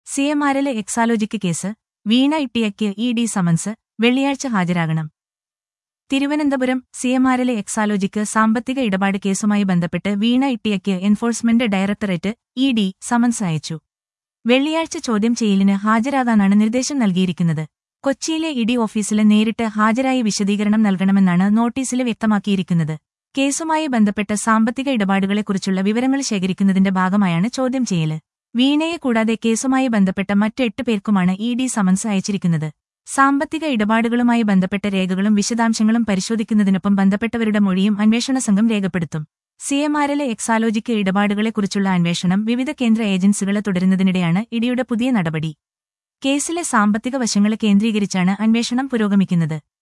സിഎംആർഎല് Exalogic case Veena ഇട്ടിയയ്ക്ക് E D summons വെള്ളിയാഴ്ച ഹാജരാകണം തിരുവനന്തപുരം സിഎംആർഎല് എക്സാലോജിക്ക് സാമ്പത്തിക ഇടപാട് കേസുമായി ബന്ധപ്പെട്ട് വീണ ഇട്ടിയയ്ക്ക് enforcement directorate E D summons അയച്ചു വെള്ളിയാഴ്ച ചോദ്യം ചെയ്യലിന് ഹാജരാകാനാണ് നിർദ്ദേശം നൽകിയിരിക്കുന്നത് കൊച്ചിയിലെ ഇഡി ഓഫീസില് നേരിട്ട് ഹാജരായി വിശദീകരണം നൽകണമെന്നാണ് നോട്ടീസില് വ്യക്തമാക്കിയിരിക്കുന്നത് കേസുമായി ബന്ധപ്പെട്ട് സാമ്പത്തിക ഇടപാടുകളെക്കുറിച്ചുള്ള വിവരങ്ങൾ ശേഖരിക്കുന്നതിന്റെ ഭാഗമായാണ് ചോദ്യം ചെയ്യല് വീണയെ കൂടാതെ കേസുമായി ബന്ധപ്പെട്ട മറ്റ് എട്ട് പേർക്കുമാണ് ഇ ഡി സമൻസ് അയച്ചിരിക്കുന്നത് സാമ്പത്തിക ഇടപാടുകളുമായി ബന്ധപ്പെട്ട രേഖകളും വിശദാംശങ്ങളും പരിശോധിക്കുന്നതിനൊപ്പം ബന്ധപ്പെട്ടവരുടെ മൊഴിയും അന്വേഷണ സംഘം രേഖപ്പെടുത്തും സിഎംആർഎല് എക്സാലോജിക്ക് ഇടപാടുകളെക്കുറിച്ചുള്ള അന്വേഷണം വിവിധ കേന്ദ്ര ഏജൻസികളെ തുടരുന്നതിനിടെയാണ് ഇഡിയുടെ പുതിയ നടപടി കേസിലെ സാമ്പത്തിക വശങ്ങളെ കേന്ദ്രീകരിച്ചാണ് അന്വേഷണം പുരോഗമിക്കുന്നത്